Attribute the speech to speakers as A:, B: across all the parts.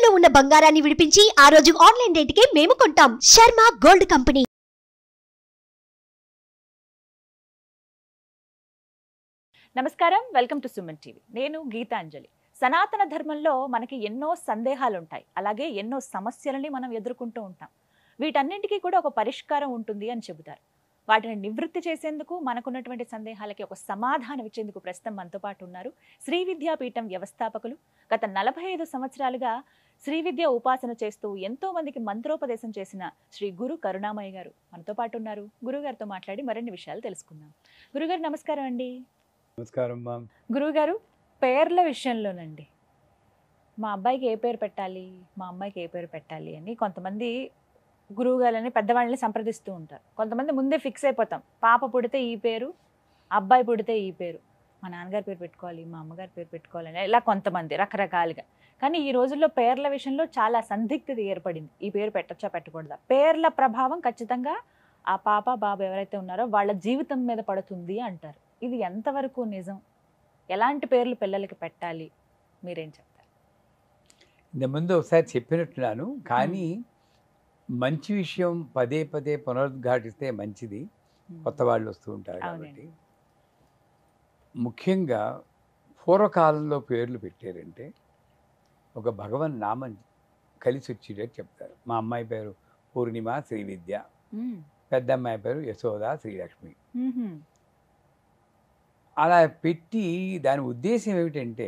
A: తాకట్టులో ఉన్న బంగారాన్ని విడిపించి ఆ రోజు ఆన్లైన్ రేటుకే మేము కొంటాం శర్మ గోల్డ్ కంపెనీ
B: నమస్కారం వెల్కమ్ టు సుమన్ టీవీ నేను గీతాంజలి సనాతన ధర్మంలో మనకి ఎన్నో సందేహాలు ఉంటాయి అలాగే ఎన్నో సమస్యలని మనం ఎదుర్కొంటూ ఉంటాం వీటన్నింటికీ కూడా ఒక పరిష్కారం ఉంటుంది అని చెబుతారు వాటిని నివృత్తి చేసేందుకు మనకున్నటువంటి సందేహాలకి ఒక సమాధానం ఇచ్చేందుకు ప్రస్తుతం మనతో పాటు ఉన్నారు శ్రీ విద్యాపీఠం వ్యవస్థాపకులు గత నలభై ఐదు సంవత్సరాలుగా శ్రీ విద్య ఉపాసన చేస్తూ ఎంతో మందికి మంత్రోపదేశం చేసిన శ్రీ గురు కరుణామయ్య గారు మనతో పాటు ఉన్నారు గురుగారితో మాట్లాడి మరిన్ని విషయాలు తెలుసుకుందాం గురుగారు నమస్కారం అండి
C: నమస్కారం మా
B: గురువుగారు పేర్ల విషయంలోనండి మా అబ్బాయికి ఏ పేరు పెట్టాలి మా అమ్మాయికి ఏ పేరు పెట్టాలి అని కొంతమంది గురువుగారని పెద్దవాళ్ళని సంప్రదిస్తూ ఉంటారు కొంతమంది ముందే ఫిక్స్ అయిపోతాం పాప పుడితే ఈ పేరు అబ్బాయి పుడితే ఈ పేరు మా నాన్నగారి పేరు పెట్టుకోవాలి మా అమ్మగారి పేరు పెట్టుకోవాలని ఇలా కొంతమంది రకరకాలుగా కానీ ఈ రోజుల్లో పేర్ల విషయంలో చాలా సందిగ్ధత ఏర్పడింది ఈ పేరు పెట్టచ్చా పెట్టకూడదా పేర్ల ప్రభావం ఖచ్చితంగా ఆ పాప బాబు ఎవరైతే ఉన్నారో వాళ్ళ జీవితం మీద పడుతుంది అంటారు ఇది ఎంతవరకు నిజం ఎలాంటి పేర్లు పిల్లలకి పెట్టాలి మీరేం చెప్తారు
C: ఇంత ముందు ఒకసారి చెప్పినట్టున్నాను కానీ మంచి విషయం పదే పదే పునరుద్ఘాటిస్తే మంచిది కొత్త వాళ్ళు వస్తూ ఉంటారు కాబట్టి
B: అవునండి.
C: ముఖ్యంగా పూర్వకాలంలో పేర్లు పెట్టారంటే ఒక భగవన్ నామం కలిసి వచ్చేటట్టు చెప్తారు మా అమ్మాయి పేరు పూర్ణిమ శ్రీ విద్య
B: మ్మ్.
C: పెద్ద అమ్మాయి పేరు యశోద శ్రీలక్ష్మి
B: మ్మ్హ్మ్.
C: అలా పెట్టి దాని ఉద్దేశం ఏమిటంటే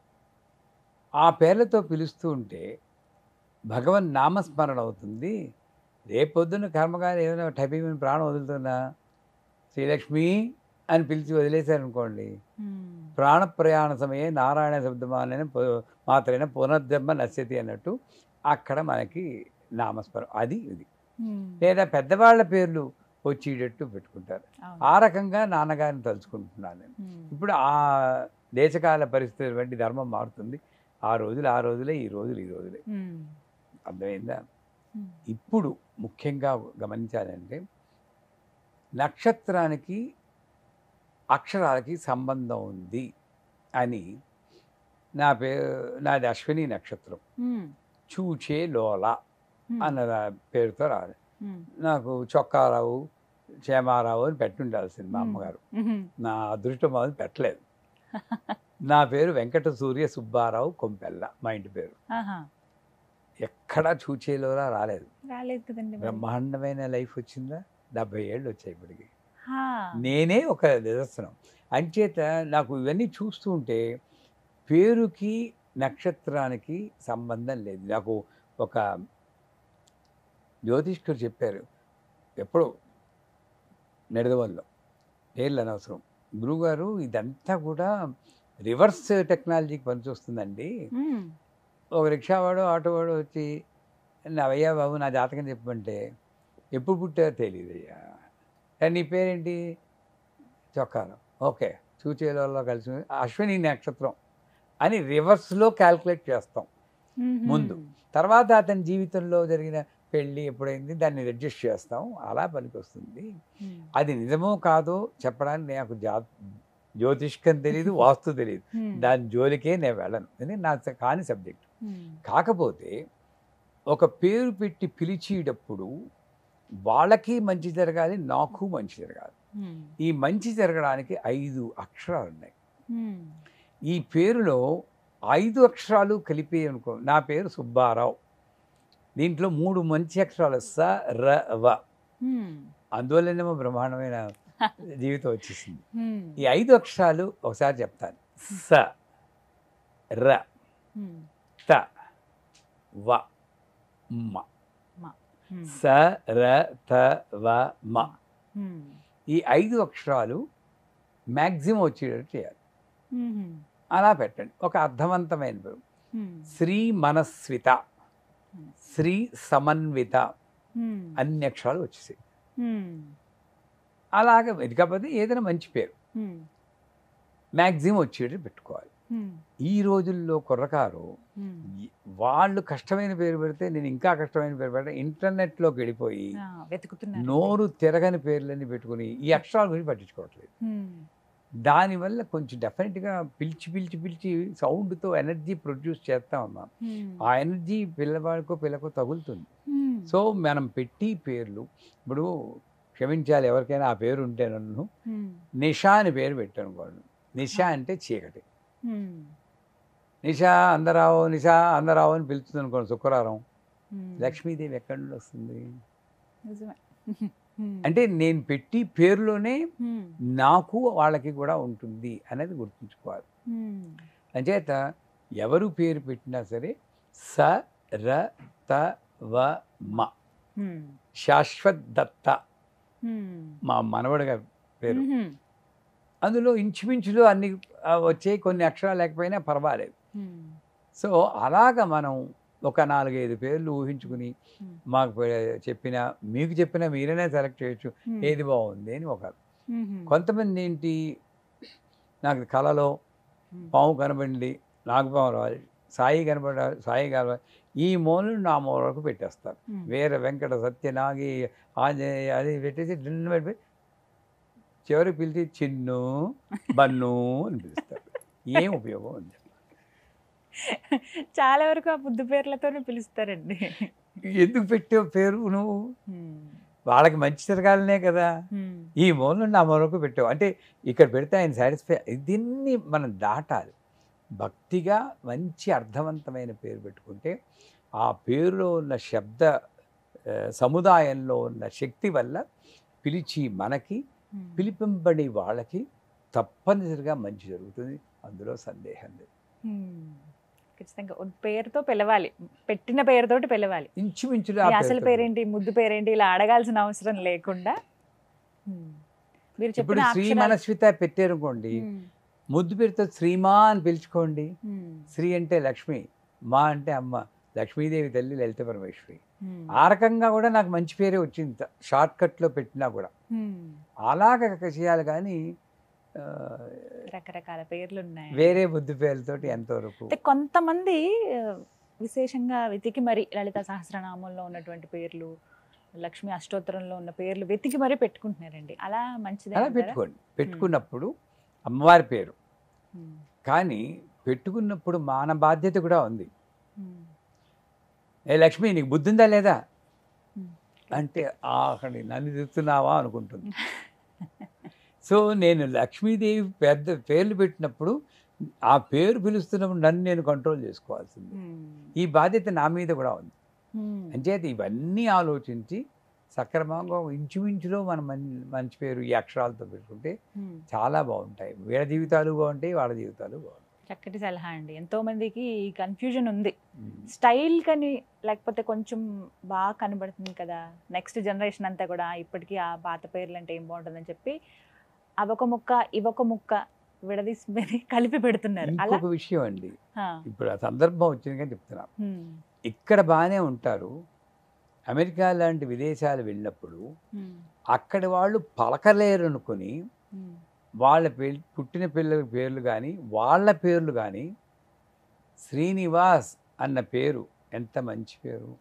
C: ఆ పేర్లతో పిలుస్తూ ఉంటే భగవన్ నామస్మరణ అవుతుంది రేపొద్దున కర్మగారి ఏదైనా టైపింగ్ ప్రాణం వదులుతున్నా శ్రీలక్ష్మి అని పిలిచి వదిలేశారనుకోండి
B: మ్మ్.
C: ప్రాణ ప్రయాణ సమయే నారాయణ శబ్దమాన మాత్రమే పునర్జన్మ నశ్యతి అన్నట్టు అక్కడ మనకి నామస్మరణ అది ఇది
B: మ్మ్.
C: లేదా పెద్దవాళ్ళ పేర్లు వచ్చేటట్టు పెట్టుకుంటారు
B: అవును.
C: ఆ రకంగా నాన్నగారిని తలుచుకుంటున్నాను నేను
B: మ్మ్.
C: ఇప్పుడు ఆ దేశకాల పరిస్థితులు బట్టి ధర్మం మారుతుంది ఆ రోజులు ఆ రోజులే ఈ రోజులు ఈ రోజులే
B: మ్మ్.
C: అర్థమైందా
B: మ్మ్.
C: ఇప్పుడు ముఖ్యంగా గమనించాలంటే నక్షత్రానికి అక్షరాలకి సంబంధం ఉంది అని నా పేరు నాది అశ్విని నక్షత్రం
B: మ్మ్.
C: చూచే లోల
B: మ్మ్.
C: అన్న రా- పేరుతో రాదు
B: మ్మ్.
C: నాకు చొక్కారావు క్షేమారావు అని పెట్టుండాల్సింది మా
B: మ్మ్.
C: అమ్మగారు
B: మ్మ్.
C: నా అదృష్టం అది పెట్టలేదు నా పేరు వెంకట సూర్య సుబ్బారావు కొంపెల్ల మా ఇంటి పేరు
B: ఆహా.
C: ఎక్కడా చూచేలోలా రాలేదు
B: రాలేదు కదండి మరి.
C: బ్రహ్మాండమైన లైఫ్ వచ్చిందా డెబ్బై ఏళ్ళు వచ్చాయి ఇప్పటికి
B: హా.
C: నేనే ఒక నిదర్శనం అంచేత నాకు ఇవన్నీ చూస్తూ ఉంటే పేరుకి నక్షత్రానికి సంబంధం లేదు నాకు ఒక జ్యోతిష్కుడు చెప్పారు ఎప్పుడో నెడదవల్లో పేర్లు అనవసరం గురువుగారు ఇదంతా కూడా రివర్స్ టెక్నాలజీకి పనిచొస్తుందండి
B: మ్మ్.
C: ఒక రిక్షావాడు ఆటోవాడు వచ్చి నవయ్యా బాబు నా జాతకం చెప్పమంటే ఎప్పుడు పుట్టారో తెలియదు అయ్యా "ఏ, నీ పేరేంటి చొక్కారం ఓకే చూచేలలో కలిసి ఉంది. అశ్విని నక్షత్రం అని రివర్స్లో క్యాల్కులేట్ చేస్తాం
B: మ్మ్.
C: ముందు. తర్వాత అతని జీవితంలో జరిగిన పెళ్ళి ఎప్పుడైంది దాన్ని అడ్జస్ట్ చేస్తాం అలా పనికొస్తుంది
B: మ్మ్.
C: అది నిజమో కాదో చెప్పడానికి నాకు జా జ్యోతిష్కం తెలియదు వాస్తు తెలియదు
B: మ్మ్.
C: దాని జోలికే నేను వెళ్ళను ఇది నా స- కాని సబ్జెక్ట్
B: మ్మ్.
C: కాకపోతే ఒక పేరు పెట్టి పిలిచేటప్పుడు వాళ్ళకి మంచి జరగాలి నాకు మంచి జరగాలి
B: మ్మ్.
C: ఈ మంచి జరగడానికి ఐదు అక్షరాలు ఉన్నాయి
B: మ్మ్.
C: ఈ పేరులో ఐదు అక్షరాలు కలిపి అనుకో నా పేరు సుబ్బారావు దీంట్లో మూడు మంచి అక్షరాలు స ర వ
B: మ్మ్.
C: అందువల్లనేమో బ్రహ్మాండమైన జీవితం వచ్చేసింది
B: మ్మ్.
C: ఈ ఐదు అక్షరాలు ఒకసారి చెప్తాను స ర
B: మ్మ్.
C: త వ మ
B: మ్మ్.
C: స ర త వ మ
B: మ్మ్.
C: ఈ ఐదు అక్షరాలు మ్యాక్సిమం వచ్చేటట్టు చేయాలి
B: మ్మ్.
C: అలా పెట్టండి ఒక అర్థవంతమైన పేరు
B: మ్మ్.
C: శ్రీ మనస్విత శ్రీ సమన్విత
B: మ్మ్.
C: అన్ని అక్షరాలు వచ్చేసాయి
B: మ్మ్.
C: అలాగే ఇది కాకపోతే ఏదైనా మంచి పేరు
B: మ్మ్.
C: మ్యాక్సిమం వచ్చేటట్టు పెట్టుకోవాలి
B: మ్మ్.
C: ఈ రోజుల్లో కుర్రకారు
B: మ్మ్.
C: ఈ- వాళ్ళు కష్టమైన పేరు పెడితే నేను ఇంకా కష్టమైన పేరు పెడితే ఇంటర్నెట్లోకి వెళ్ళిపోయి
B: ఆ, వెతుకుతున్నారు
C: నోరు తిరగని పేర్లన్నీ పెట్టుకుని ఈ అక్షరాల గురించి పట్టించుకోవట్లేదు
B: మ్మ్.
C: దానివల్ల కొంచెం డెఫినెట్గా పిలిచి పిలిచి పిలిచి సౌండ్తో ఎనర్జీ ప్రొడ్యూస్ చేస్తా ఉన్నాం ఆ ఎనర్జీ పిల్లవాడికో పిల్లకు తగులుతుంది సో మనం పెట్టి పేర్లు ఇప్పుడు క్షమించాలి ఎవరికైనా ఆ పేరు ఉంటే నన్ను నిషా అని పేరు పెట్టాను వాళ్ళు నిషా అంటే చీకటి నిషా అందరావు నిషా అందరావు అని పిలుస్తుంది అనుకోండి శుక్రవారం లక్ష్మీదేవి ఎక్కడి నుండి వస్తుంది
B: నిజమే
C: అంటే నేను పెట్టి పేరులోనే నాకు వాళ్ళకి కూడా ఉంటుంది అనేది గుర్తుంచుకోవాలి అంచేత ఎవరు పేరు పెట్టినా సరే స ర త వ మ శాశ్వత్ దత్త మా మనవడిగా పేరు అందులో ఇంచుమించులో అన్ని ఆ, వచ్చే కొన్ని అక్షరాలు లేకపోయినా పర్వాలేదు సో అలాగ మనం ఒక నాలుగైదు పేర్లు ఊహించుకుని మాకు పే- చెప్పిన మీకు చెప్పిన మీరైనా సెలెక్ట్ చేయొచ్చు ఏది బాగుంది అని ఒక కొంతమంది ఏంటి నాకు కళలో పాము కనబడింది నాగపాము రావాలి సాయి కనబడాలి సాయి కనబడాలి ఈ మూలను నా మూల వరకు పెట్టేస్తారు వీర వెంకట సత్యనాగి ఆంజనేయ అది పెట్టేసి డిన్న పెట్టిపోయి చివరికి పిలిచి చిన్ను బన్ను అని పిలుస్తారు ఏం ఉపయోగం ఉంది
B: చాలా వరకు ఆ బుద్ధి పేర్లతోనే పిలుస్తారండి
C: ఎందుకు పెట్టావు పేరు నువ్వు వాళ్ళకి మంచి జరగాలనే కదా ఈ మూల నుండి ఆ మూలకు పెట్టావు అంటే ఇక్కడ పెడితే ఆయన సాటిస్ఫై దీన్ని మనం దాటాలి భక్తిగా మంచి అర్థవంతమైన పేరు పెట్టుకుంటే ఆ పేరులో ఉన్న శబ్ద ఆ, సముదాయంలో ఉన్న శక్తి వల్ల పిలిచి మనకి పిలిపింపడి వాళ్ళకి తప్పనిసరిగా మంచి జరుగుతుంది అందులో సందేహం లేదు
B: ఖచ్చితంగా ఒక పేరుతో పిలవాలి పెట్టిన పేరుతోటి పిలవాలి
C: ఇంచుమించులో
B: మీ
C: ఆ
B: అసలు
C: పేరుతో
B: పేరేంటి ముద్దు పేరేంటి ఇలా అడగాల్సిన అవసరం లేకుండా హ్మ్. మీరు
C: ఇప్పుడు
B: చెప్పిన
C: శ్రీ
B: అక్షరాలు-
C: మనస్విత పెట్టారనుకోండి
B: హ్మ్.
C: ముద్దు పేరుతో శ్రీమా అని పిలుచుకోండి
B: హ్మ్.
C: శ్రీ అంటే లక్ష్మి మా అంటే అమ్మ లక్ష్మీదేవి తల్లి లలిత పరమేశ్వరి
B: హ్మ్.
C: ఆ రకంగా కూడా నాకు మంచి పేరే వచ్చింది షార్ట్ కట్లో పెట్టినా కూడా
B: హ్మ్.
C: అలాగ చేయాలి కానీ ఆ,
B: రకరకాల పేర్లు ఉన్నాయి
C: వేరే బుద్ధి పేర్లతోటి ఎంతవరకు
B: అయితే కొంతమంది ఆ, విశేషంగా వెతికి మరి లలిత సహస్రనామంలో ఉన్నటువంటి పేర్లు లక్ష్మి అష్టోత్తరంలో ఉన్న పేర్లు వెతికి మరీ పెట్టుకుంటున్నారండి అలా మంచిదే
C: అలా
B: అంటారా?
C: పెట్టుకోండి పెట్టుకున్నప్పుడు అమ్మవారి పేరు
B: హ్మ్.
C: కానీ పెట్టుకున్నప్పుడు మన బాధ్యత కూడా ఉంది
B: హ్మ్.
C: ఏ లక్ష్మి నీకు బుద్ధి ఉందా లేదా
B: హ్మ్.
C: అంటే ఆఖడి నన్ను తిరుగుతున్నావా అనుకుంటుంది సో నేను లక్ష్మీదేవి పెద్ద పేర్లు పెట్టినప్పుడు ఆ పేరు పిలుస్తున్నప్పుడు నన్ను నేను కంట్రోల్ చేసుకోవాల్సింది
B: హ్మ్.
C: ఈ బాధ్యత నా మీద కూడా ఉంది
B: హ్మ్.
C: అంచేత ఇవన్నీ ఆలోచించి సక్రమంగా ఇంచుమించులో మన మం- మంచి పేరు ఈ అక్షరాలతో పెట్టుకుంటే
B: హ్మ్.
C: చాలా బాగుంటాయి వీళ్ళ జీవితాలు బాగుంటాయి వాళ్ళ జీవితాలు బాగుంటాయి
B: చక్కటి సలహా అండి ఎంతో మందికి ఈ కన్ఫ్యూజన్ ఉంది
C: ఉమ్.
B: స్టైల్ కని లేకపోతే కొంచెం బాగా కనబడుతుంది కదా నెక్స్ట్ జనరేషన్ అంతా కూడా ఇప్పటికీ ఆ పాత పేర్లు అంటే ఏం బాగుంటుందని చెప్పి అవొక ముక్క ఇవొక ముక్క విడదీసి మరి కలిపి పెడుతున్నారు అలా
C: ఇంకొక విషయం అండి
B: ఆ,
C: ఇప్పుడు ఆ సందర్భం వచ్చింది కానీ చెప్తున్నా
B: హ్మ్,
C: ఇక్కడ బాగానే ఉంటారు అమెరికా లాంటి విదేశాలు వెళ్ళినప్పుడు
B: హ్మ్,
C: అక్కడి వాళ్ళు పలకలేరు అనుకుని
B: హ్మ్,
C: వాళ్ళ పిల్ పుట్టిన పిల్లల పేర్లు కానీ వాళ్ళ పేర్లు కానీ శ్రీనివాస్ అన్న పేరు ఎంత మంచి పేరు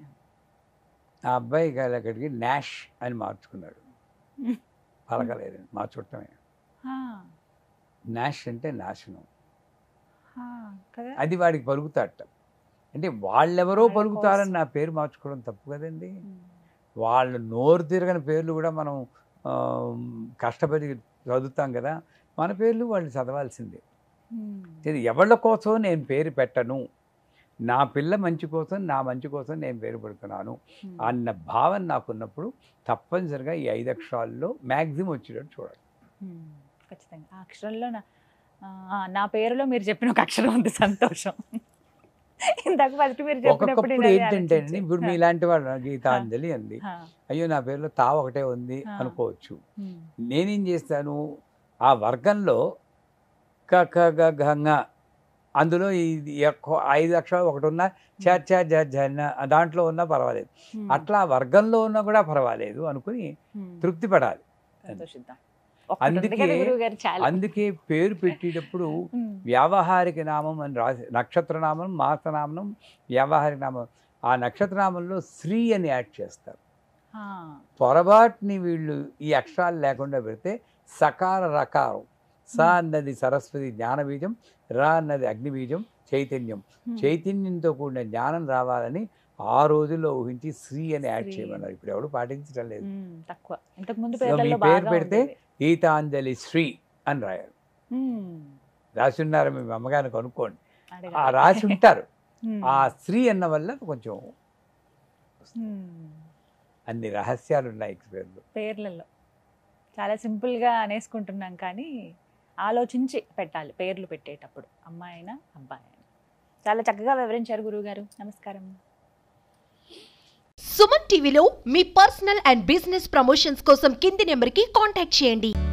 C: ఆ అబ్బాయి గారు అక్కడికి నాష్ అని మార్చుకున్నాడు పలకలేరు మార్చుకోవటమే
B: ఆ,
C: నాష్ అంటే నాశనం
B: ఆ, కదా
C: అది వాడికి పలుకుతాట అంటే వాళ్ళెవరో
B: వాళ్ళ
C: పలుకుతారని నా పేరు మార్చుకోవడం తప్పు కదండి
B: హ్మ్,
C: వాళ్ళు నోరు తిరగని పేర్లు కూడా మనం ఆ, కష్టపడి చదువుతాం కదా మన పేర్లు వాళ్ళు చదవాల్సిందే
B: హ్మ్,
C: ఇది ఎవళ్ళ కోసం నేను పేరు పెట్టను నా పిల్ల మంచి కోసం నా మంచి కోసం నేను పేరు పెడుతున్నాను
B: హ్మ్.
C: అన్న భావన నాకున్నప్పుడు తప్పనిసరిగా ఈ ఐదు అక్షరాల్లో మ్యాక్సిమం వచ్చేటట్టు చూడాలి
B: హ్మ్, ఖచ్చితంగా ఆ అక్షరంలో నా ఆ, ఆ, నా పేరులో మీరు చెప్పిన ఒక అక్షరం ఉంది సంతోషం ఇందాక ఫస్ట్ మీరు చెప్పినప్పుడు
C: ఒక్కొక్కప్పుడు
B: నేను అదే
C: ఏంటంటే
B: ఆలోచించాను.
C: ఇప్పుడు మీలాంటి వాళ్ళు గీతాంజలి అంది
B: ఆ,
C: అయ్యో నా పేరులో తా ఒకటే ఉంది
B: ఆ.
C: అనుకోవచ్చు
B: హ్మ్,
C: నేనేం చేస్తాను ఆ వర్గంలో క ఖ గ ఘ ঙ అందులో ఈ ఎక్కువ ఐదు అక్షరాలు ఒకటి ఉన్నా చ చ జ జ న దాంట్లో ఉన్నా పర్వాలేదు
B: హ్మ్,
C: అట్లా వర్గంలో ఉన్నా కూడా పర్వాలేదు అనుకుని
B: హ్మ్.
C: తృప్తి పడాలి
B: సంతోషిద్దాం ఒక్కటి ఉంది
C: అందుకే-
B: కదా గురువుగారు చాలా
C: అందుకే పేరు పెట్టేటప్పుడు
B: హ్మ్,
C: వ్యావహారిక నామం అని రాసి నక్షత్రనామం మాసనామం వ్యావహారిక నామం ఆ నక్షత్రనామంలో శ్రీ అని యాడ్ చేస్తారు
B: ఆ,
C: పొరపాటుని వీళ్ళు ఈ అక్షరాలు లేకుండా పెడితే సకార రకారం సా అన్నది సరస్వతి జ్ఞాన బీజం రా అన్నది అగ్ని బీజం చైతన్యం
B: Hmm.
C: చైతన్యంతో కూడిన జ్ఞానం రావాలని ఆ రోజుల్లో ఊహించి శ్రీ అని యాడ్
B: శ్రీ.
C: చేయమన్నారు ఇప్పుడు ఎవడు పాటించడం లేదు
B: మ్మ్. తక్కువ ఇంతకు ముందు
C: So, మీ
B: పేర్లలో
C: పేరు
B: బాగా
C: పెడితే
B: ఉండేది.
C: గీతాంజలి శ్రీ అని రాయాలి
B: మ్మ్.
C: రాసి ఉన్నారు మీ అమ్మగారిని కనుక్కోండి ఆ
B: అడగాలి.
C: రాసి ఉంటారు
B: మ్మ్.
C: ఆ స్త్రీ అన్న వల్ల కొంచెం
B: మ్మ్.
C: అన్ని రహస్యాలు ఉన్నాయి ఈ పేర్లు
B: పేర్లలో చాలా సింపుల్గా అనేసుకుంటున్నాం కానీ ఆలోచించి పెట్టాలి పేర్లు పెట్టేటప్పుడు అమ్మాయి అయినా అబ్బాయి అయినా చాలా చక్కగా వివరించారు గురువుగారు నమస్కారం
A: సుమన్ టీవీలో మీ పర్సనల్ అండ్ బిజినెస్ ప్రమోషన్స్ కోసం కింది నెంబర్కి కాంటాక్ట్ చేయండి